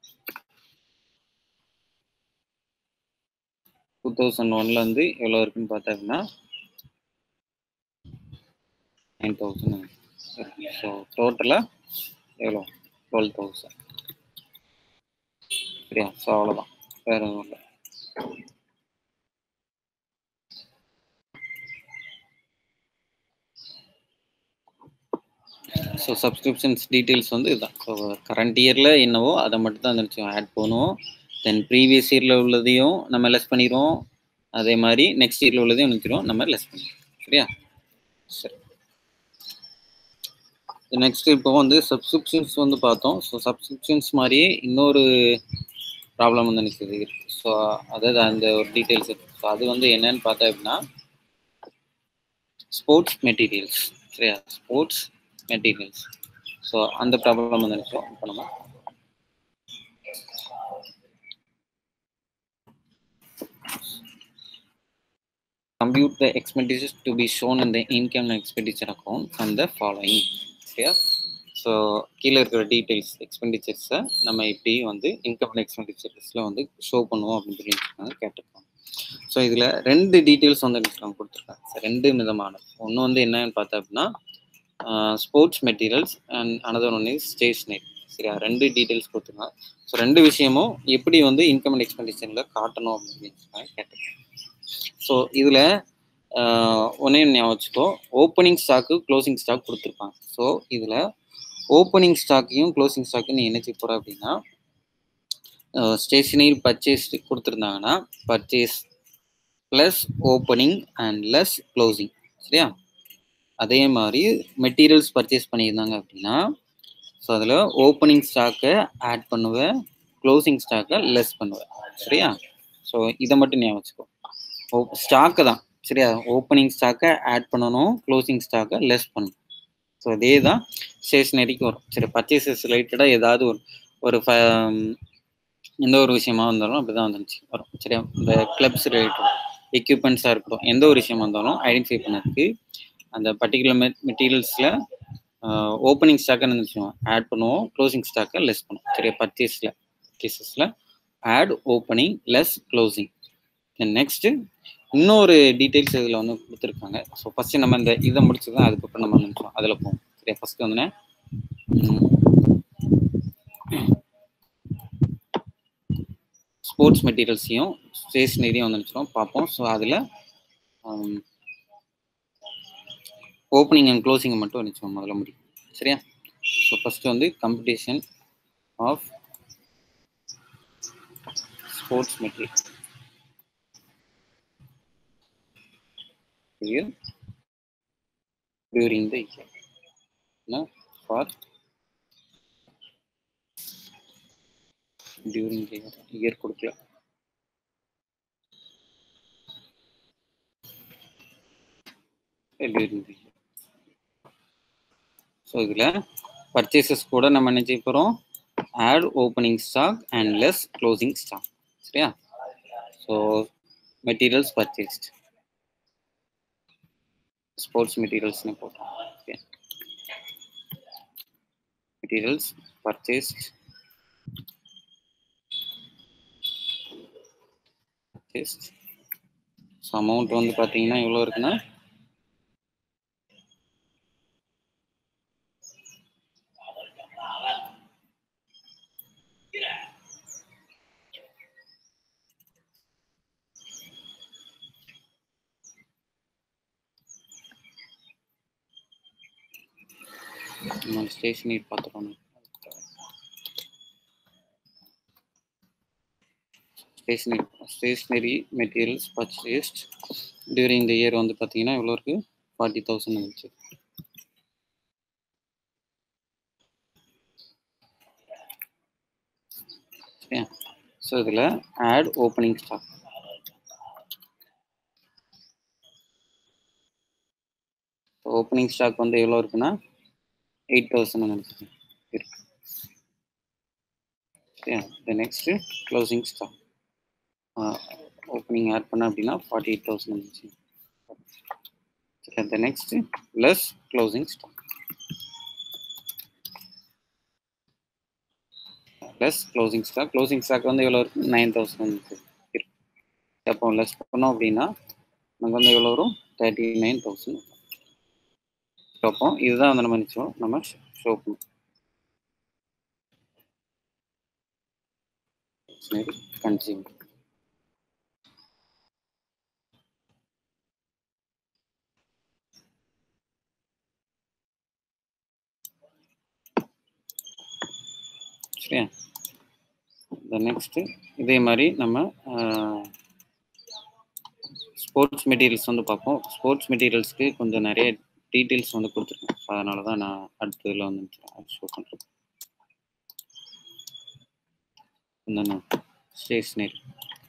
டூ தௌசண்ட் ஒன்ல வந்து எவ்வளோ இருக்குன்னு பார்த்தோம்னா நைன் தௌசண்ட் ஸோ டோட்டலாக எவ்வளோ டுவெல் தௌசண்ட் சரியா ஸோ அவ்வளோதான் வேற எதுவும் இல்லை ஸோ சப்ஸ்கிரிப்ஷன்ஸ் டீட்டெயில்ஸ் வந்து இதுதான் ஸோ கரண்ட் இயரில் என்னவோ அதை மட்டும் தான் நினச்சோம் ஆட் பண்ணுவோம் தென் ப்ரீவியஸ் இயரில் உள்ளதையும் நம்ம லெஸ் பண்ணிடுவோம் அதே மாதிரி நெக்ஸ்ட் இயரில் உள்ளதையும் நினச்சிடுவோம் நம்ம லெஸ் பண்ணிடுவோம் சரியா சரி நெக்ஸ்ட் இப்போ வந்து சப்ஸ்கிரிப்ஷன்ஸ் வந்து பார்த்தோம் ஸோ சப்ஸ்கிரிப்ஷன்ஸ் மாதிரியே இன்னொரு ப்ராப்ளம் வந்து எனக்கு இருக்கு ஸோ அதாவது அந்த ஒரு டீட்டெயில்ஸ் இருக்கு ஸோ அது வந்து என்னன்னு பார்த்தா அப்படின்னா ஸ்போர்ட்ஸ் மெட்டீரியல்ஸ் சரியா ஸ்போர்ட்ஸ் மெட்டீரியல்ஸ் ஸோ அந்த ப்ராப்ளம் வந்து நினைச்சோம் இப்போ நம்ம compute the expenditures to be shown in the income and expenditure account from the following சரியா ஸோ கீழே இருக்கிற டீட்டெயில்ஸ் எக்ஸ்பெண்டிச்சர்ஸை நம்ம இப்படி வந்து இன்கம் அண்ட் எக்ஸ்பெண்டிச்சர்ஸில் வந்து ஷோ பண்ணுவோம் அப்படின்னு சொல்லி கேட்டிருக்கோம் ஸோ இதில் ரெண்டு டீட்டெயில்ஸ் வந்து நம்ம கொடுத்துருக்காங்க ரெண்டு விதமான ஒன்று வந்து என்னன்னு பார்த்தா அப்படின்னா sports materials and another one is stationery சரியா ரெண்டு டீட்டெயில்ஸ் கொடுத்துருங்க ஸோ ரெண்டு விஷயமும் எப்படி வந்து இன்கம் அண்ட் எக்ஸ்பெண்டிச்சரில் காட்டணும் அப்படின்னு கேட்டிருக்கேன் ஸோ இதில் ஒன்னே ஞாபகம் வச்சுக்கோ ஓப்பனிங் ஸ்டாக்கு க்ளோசிங் ஸ்டாக் கொடுத்துருப்பாங்க ஸோ இதில் ஓப்பனிங் ஸ்டாக்கையும் க்ளோசிங் ஸ்டாக்கையும் நீ என்ன செய்ய போகிற அப்படின்னா ஸ்டேஷனரி பர்ச்சேஸ் கொடுத்துருந்தாங்கன்னா purchase plus opening and less closing சரியா அதே மாதிரி மெட்டீரியல்ஸ் பர்ச்சேஸ் பண்ணியிருந்தாங்க அப்படின்னா ஸோ அதில் ஓப்பனிங் ஸ்டாக்கை ஆட் பண்ணுவேன் க்ளோசிங் ஸ்டாக்கை லெஸ் பண்ணுவேன் சரியா ஸோ இதை மட்டும் ஞாபகம் வச்சுக்கோ ஓ ஸ்டாக்கை தான் சரியா ஓப்பனிங் ஸ்டாக்கை ஆட் பண்ணணும் க்ளோசிங் ஸ்டாக்கை லெஸ் பண்ணணும் ஸோ இதே தான் ஸ்டேஷ்னரிக்கு வரும் சரி பர்ச்சேசஸ் ரிலேட்டடாக ஏதாவது ஒரு ஒரு எந்த ஒரு விஷயமா இருந்தாலும் அப்படி தான் வந்துச்சு வரும் சரியா இந்த கிளப்ஸ் ரிலேட்டட் எக்யூப்மெண்ட்ஸாக இருக்கட்டும் எந்த ஒரு விஷயமா இருந்தாலும் ஐடென்டிஃபை பண்ணதுக்கு அந்த பர்டிகுலர் மெ மெட்டீரியல்ஸில் ஓப்பனிங் ஸ்டாக்கை நினச்சிவோம் ஆட் பண்ணுவோம் க்ளோசிங் ஸ்டாக்கை லெஸ் பண்ணுவோம் சரியா பர்ச்சேஸில் பர்ச்சேசஸில் add opening less closing next இன்னொரு டீட்டெயில்ஸ் இதில் வந்து கொடுத்துருக்காங்க ஸோ ஃபஸ்ட்டு நம்ம இந்த இதை முடிச்சு தான் அதுக்கப்புறம் நம்ம நினைச்சோம் அதில் போவோம் சரியா ஃபஸ்ட்டு வந்து ஸ்போர்ட்ஸ் மெட்டீரியல்ஸையும் ஸ்டேஷ்னரியும் வந்து நினச்சிரும் பார்ப்போம் ஸோ அதில் ஓப்பனிங் அண்ட் க்ளோசிங் மட்டும் நினச்சோம் முதல்ல முடியும் சரியா ஸோ ஃபஸ்ட்டு வந்து competition of sports material year during the year no for during the year year கொடுக்கல during the year ஸோ இதில் பர்ச்சேசஸ் கூட நம்ம என்ன செய்ய போகிறோம் add opening stock and less closing stock சரியா ஸோ மெட்டீரியல்ஸ் பர்ச்சேஸ்ட் ஸ்போர்ட்ஸ் மெட்டீரியல்ஸ்னு போட்டோம் okay materials purchased purchased so amount வந்து பார்த்தீங்கன்னா எவ்வளோ இருக்குன்னா நம்ம ஸ்டேஷனரி பார்த்துக்கணும் stationery stationery materials purchased during the year வந்து பார்த்தீங்கன்னா எவ்வளோ இருக்குது ஃபார்ட்டி தௌசண்ட் இருந்துச்சு சரியா ஸோ இதில் add opening stock opening stock வந்து எவ்வளோ இருக்குன்னா எயிட் தௌசண்ட் நினைக்கிறேன் இருக்கு சரியா next closing stock opening add பண்ண அப்படின்னா ஃபார்ட்டி எயிட் தௌசண்ட் இருந்துச்சு the next less closing stock less closing stock closing stock வந்து எவ்வளோ இருக்கு நைன் தௌசண்ட் இருக்கு அப்போ லெஸ் பண்ணோம் அப்படின்னா நமக்கு வந்து எவ்வளோ வரும் தேர்ட்டி நைன் தௌசண்ட் அப்போ இதுதான் வந்து நம்ம நிச்சயம் நம்ம ஷோ பண்ணும் சரி கன்சியூம் சரியா இந்த நெக்ஸ்ட்டு இதே மாதிரி நம்ம ஸ்போர்ட்ஸ் மெட்டீரியல்ஸ் வந்து பார்ப்போம் ஸ்போர்ட்ஸ் மெட்டீரியல்ஸ்க்கு கொஞ்சம் நிறைய டீட்டெயில்ஸ் வந்து கொடுத்துருக்கேன் ஸோ அதனால தான் நான் அடுத்ததில் வந்து ஷோ பண்ணுறேன் இந்த ஸ்டேஷ்னரி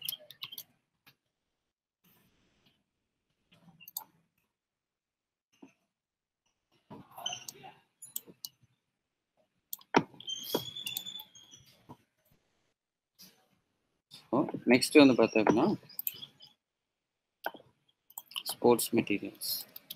நெக்ஸ்ட் வந்து பார்த்தோம்னா ஸ்போர்ட்ஸ் மெட்டீரியல்ஸ்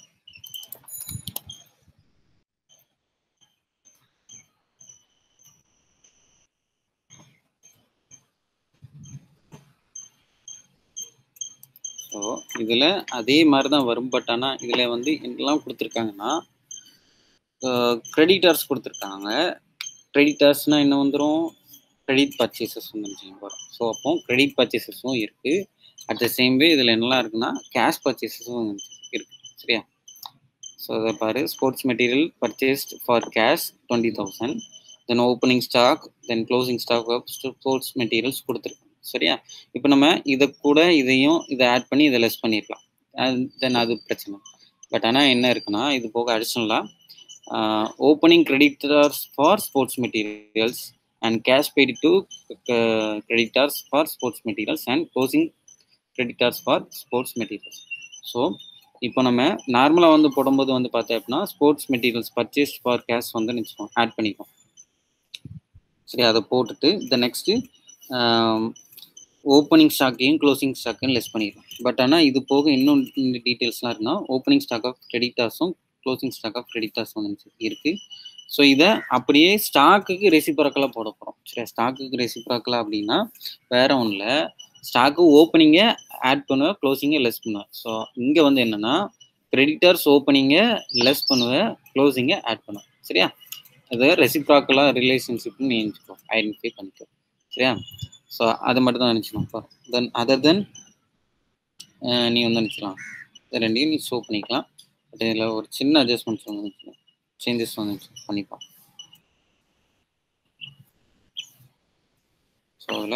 ஸோ இதில் அதே மாதிரி தான் வரும் பட் ஆனால் இதில் வந்து என்னெல்லாம் கொடுத்துருக்காங்கன்னா கிரெடிட்டர்ஸ் கொடுத்துருக்காங்க கிரெடிட்டர்ஸ்னால் என்ன வந்துடும் கிரெடிட் பர்ச்சேசஸ் வந்துருச்சுங்க வரும் ஸோ அப்போ கிரெடிட் பர்ச்சேசஸும் இருக்குது அட் த சேம் வே இதில் என்னெல்லாம் இருக்குன்னா கேஷ் பர்ச்சேசஸும் இருக்குது சரியா ஸோ அதை பாரு sports material purchased for cash twenty thousand then opening stock then closing stock of sports materials கொடுத்துருக்காங்க சரியா இப்போ நம்ம இதை கூட இதையும் இதை ஆட் பண்ணி இதை லெஸ் பண்ணிடலாம் தென் அது பிரச்சனை பட் ஆனால் என்ன இருக்குன்னா இது போக அடிஷ்னலாக opening creditors for sports materials and cash paid to creditors for sports materials and closing creditors for sports materials so இப்போ நம்ம நார்மலாக வந்து போடும்போது வந்து பார்த்தோம் அப்படின்னா sports materials purchase for cash வந்து நினச்சிக்கோம் ஆட் பண்ணிக்கோம் சரி அதை போட்டுட்டு இந்த நெக்ஸ்ட்டு ஓப்பனிங் ஸ்டாக்கையும் க்ளோசிங் ஸ்டாக்கையும் லெஸ் பண்ணிடலாம் பட் ஆனால் இது போக இன்னும் இந்த டீட்டெயில்ஸ்லாம் இருக்குன்னா ஓப்பனிங் ஸ்டாக் ஆஃப் கிரெடிட்டாஸும் க்ளோசிங் ஸ்டாக் ஆஃப் கிரெடிட்டாஸ் வந்து இருக்குது ஸோ இதை அப்படியே ஸ்டாக்குக்கு ரெசிபரக்கலாக போட போகிறோம் சரி ஸ்டாக்குக்கு ரெசிபரக்கலாக அப்படின்னா வேற ஒன்றில் ஸ்டாக்கு ஓப்பனிங்கை ஆட் பண்ணுவேன் க்ளோசிங்கை லெஸ் பண்ணுவேன் ஸோ இங்கே வந்து என்னென்னா கிரெடிட்டர்ஸ் ஓப்பனிங்கை லெஸ் பண்ணுவேன் க்ளோசிங்கை ஆட் பண்ணுவேன் சரியா அது ரெசிப்ராக்கலாக ரிலேஷன்ஷிப்னு நீ நினச்சிக்கோ ஐடென்டிஃபை பண்ணிக்கோ சரியா ஸோ அதை மட்டும் தான் நினச்சிக்கலாம் தென் அதர் தென் நீ வந்து நினச்சிக்கலாம் இது ரெண்டையும் நீ ஷோ பண்ணிக்கலாம் பட் இதில் ஒரு சின்ன அட்ஜஸ்ட்மெண்ட்ஸ் வந்து சேஞ்சஸ் வந்து பண்ணிப்போம் ஸோ அதில்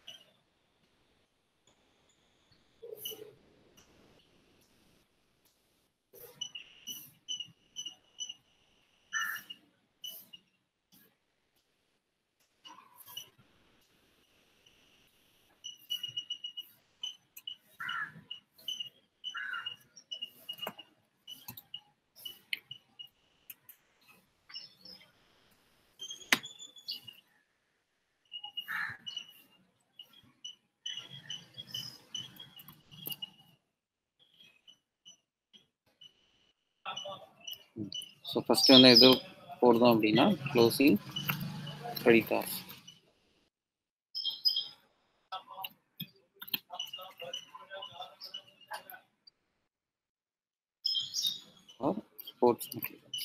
ஸோ ஃபஸ்ட்டு வந்து எது போடுறோம் அப்படின்னா closing creditors are sports materials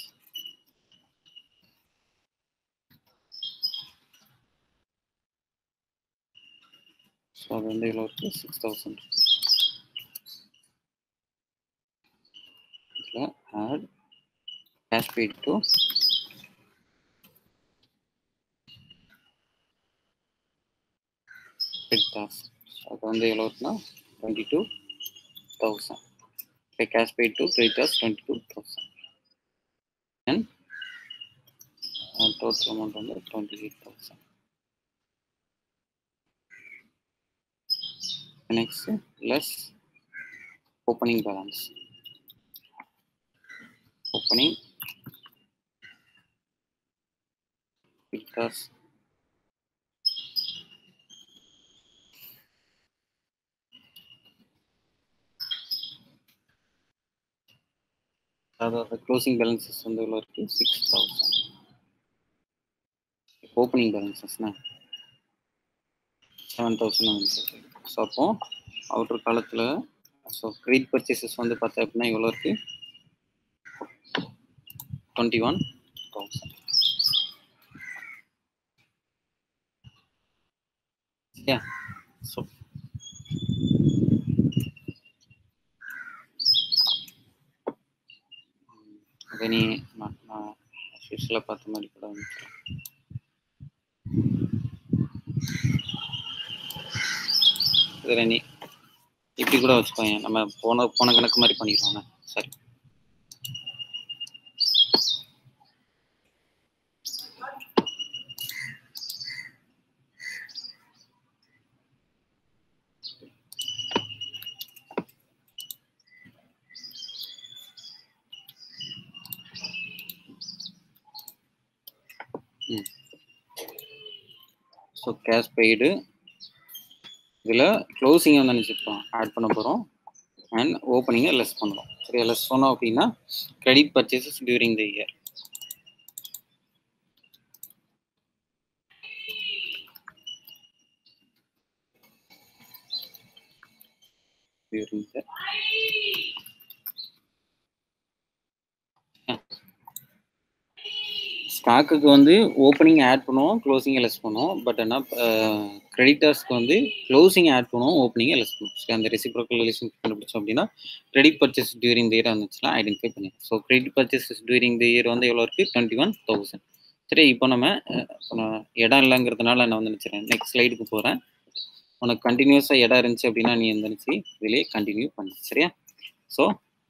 so அது வந்து எவ்வளோ இருக்குது சிக்ஸ் தௌசண்ட் இதில் add cash paid to creditors. அது வந்து எவ்வளோ இருக்குன்னா டுவெண்ட்டி டூ தௌசண்ட் இப்போ cash paid to creditors twenty two thousand and total amount வந்து twenty eight thousand next less opening balance opening filters அதாவது க்ளோசிங் பேலன்சஸ் வந்து எவ்வளோ இருக்குது சிக்ஸ் தௌசண்ட் ஓப்பனிங் பேலன்சஸ்னா செவன் தௌசண்ட் வந்து ஸோ அப்போ அவுட்டர் காலத்தில் ஸோ கிரெடிட் பர்ச்சேசஸ் வந்து பார்த்தா அப்படின்னா எவ்வளோ இருக்குது twenty one thousand yeah so அதை நீ நான் நான் யூஸ்வலாக பார்த்த மாதிரி கூட வந்துக்கலாம் இதில் நீ இப்படி கூட வச்சுக்கோங்க நம்ம போன போன கணக்கு மாதிரி பண்ணிடுவோங்க சரி ஸோ கேஷ் பெய்டு இதில் க்ளோசிங் வந்து நினச்சிப்போம் ஆட் பண்ண போகிறோம் அண்ட் ஓப்பனிங்கை லெஸ் பண்ணுறோம் சரியா லெஸ் பண்ணோம் அப்படின்னா credit purchases during the year during the ஸ்டாக்குக்கு வந்து ஓப்பனிங் ஆட் பண்ணுவோம் க்ளோசிங் லெஸ் பண்ணுவோம் பட் என்ன கிரெடிட்டர்ஸ்க்கு வந்து க்ளோசிங் ஆட் பண்ணுவோம் ஓப்பனிங் லெஸ் பண்ணுவோம் சரி அந்த ரெசிப்ரோக்கல் ரிலேஷன் கண்டுபிடிச்சோம் அப்படின்னா credit purchase during the year வந்துச்சுன்னா ஐடென்டிஃபை பண்ணிடுவோம் so credit purchases during the year வந்து எவ்வளோ இருக்குது டுவெண்ட்டி ஒன் தௌசண்ட் சரி இப்போ நம்ம இப்போ நான் இடம் இல்லைங்கிறதுனால நான் வந்து நினச்சிறேன் நெக்ஸ்ட் ஸ்லைடுக்கு போகிறேன் உனக்கு கண்டினியூஸாக இடம் இருந்துச்சு அப்படின்னா நீ இருந்துச்சு இதிலே கண்டினியூ பண்ணு சரியா so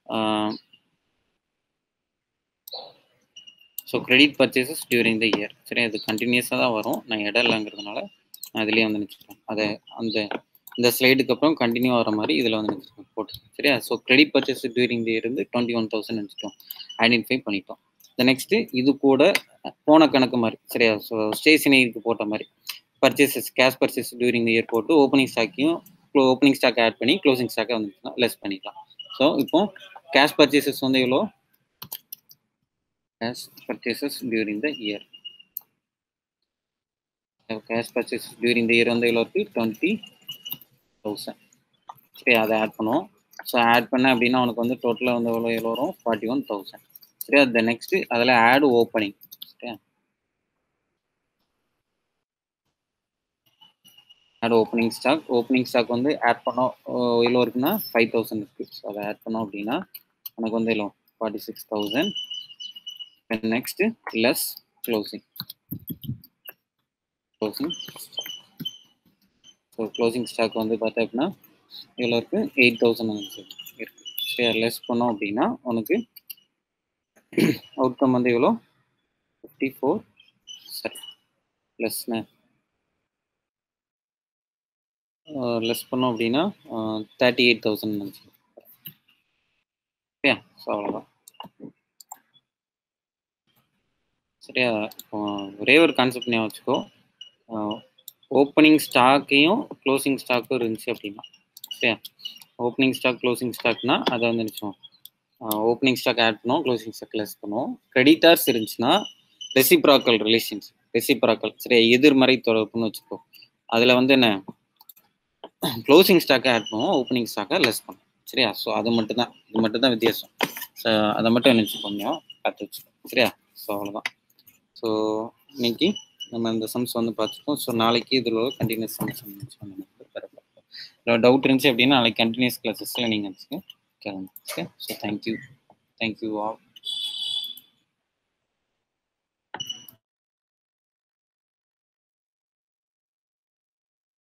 so credit purchases during the year சரி அது கண்டினியூஸாக தான் வரும் நான் இடம் இல்லைங்கிறதுனால நான் இதுலேயே வந்து நினச்சிருக்கேன் அதை அந்த இந்த ஸ்லைடுக்கு அப்புறம் கண்டினியூ வர மாதிரி இதில் வந்து நினச்சிருக்கேன் போட்டு சரியா so credit purchase during the இருந்து டுவெண்ட்டி ஒன் தௌசண்ட் நினச்சிட்டோம் ஐடென்டிஃபை பண்ணிட்டோம் இந்த நெக்ஸ்ட்டு இது கூட போன கணக்கு மாதிரி சரியா ஸோ ஸ்டேஷனரிக்கு போட்ட மாதிரி purchases cash purchase during the year போட்டு ஓப்பனிங் ஸ்டாக்கையும் ஓப்பனிங் ஸ்டாக் ஆட் பண்ணி க்ளோசிங் ஸ்டாக்கை வந்துச்சுன்னா லெஸ் பண்ணிக்கலாம் ஸோ இப்போ கேஷ் பர்ச்சேசஸ் வந்து எவ்வளோ cash purchases during the year. So cash purchases during the year வந்து எவ்வளோ இருக்குது டுவெண்ட்டி தௌசண்ட் சரி அதை ஆட் பண்ணுவோம் ஸோ ஆட் பண்ண அப்படின்னா உனக்கு வந்து டோட்டலாக வந்து எவ்வளோ எவ்வளோ வரும் ஃபார்ட்டி ஒன் தௌசண்ட் சரி அது நெக்ஸ்ட்டு அதில் ஆட் ஓப்பனிங் சரியா add opening stock opening stock வந்து ஆட் பண்ணோம் எவ்வளோ இருக்குன்னா ஃபைவ் தௌசண்ட் இருக்குது ஸோ அதை ஆட் பண்ணோம் அப்படின்னா உனக்கு வந்து எவ்வளோ forty six thousand and next less closing closing so closing stock வந்து பார்த்தா அப்படின்னா இவ்வளோ இருக்கு எயிட் தௌசண்ட் இருக்கு சரி லெஸ் பண்ணோம் அப்படின்னா உனக்கு அவுட்கம் வந்து எவ்வளோ ஃபிஃப்டி ஃபோர் சரி லெஸ்னு லெஸ் பண்ணோம் அப்படின்னா தேர்ட்டி எயிட் தௌசண்ட் நினச்சி சரியா ஸோ அவ்வளோதான் சரியா ஒரே ஒரு கான்செப்ட் ஞாபகம் வச்சுக்கோ ஓப்பனிங் ஸ்டாக்கையும் க்ளோசிங் ஸ்டாக்கும் இருந்துச்சு அப்படின்னா சரியா ஓப்பனிங் ஸ்டாக் க்ளோசிங் ஸ்டாக்னா அதை வந்து நினச்சோம் ஓப்பனிங் ஸ்டாக் ஆட் பண்ணுவோம் க்ளோசிங் ஸ்டாக் லெஸ் பண்ணுவோம் கிரெடிட்டார்ஸ் இருந்துச்சுன்னா ரெசிப்ராக்கல் ரிலேஷன்ஸ் ரெசிப்ராக்கல் சரியா எதிர்மறை தொடர்புன்னு வச்சுக்கோ அதில் வந்து என்ன க்ளோசிங் ஸ்டாக்கை ஆட் பண்ணுவோம் ஓப்பனிங் ஸ்டாக்கை லெஸ் பண்ணுவோம் சரியா ஸோ அது மட்டும் தான் இது மட்டும் தான் வித்தியாசம் ஸோ அதை மட்டும் நினச்சி கொஞ்சம் பார்த்து வச்சுக்கோ சரியா ஸோ அவ்வளோதான் ஸோ இன்னைக்கு நம்ம இந்த சம்ஸ் வந்து பார்த்துருக்கோம் ஸோ நாளைக்கு இதில் கண்டினியூஸ் சம்ஸ் டவுட் இருந்துச்சு அப்படின்னா நாளைக்கு கண்டினியூஸ் கிளாஸஸில் நீங்கள் கேளுங்க okay so thank you thank you all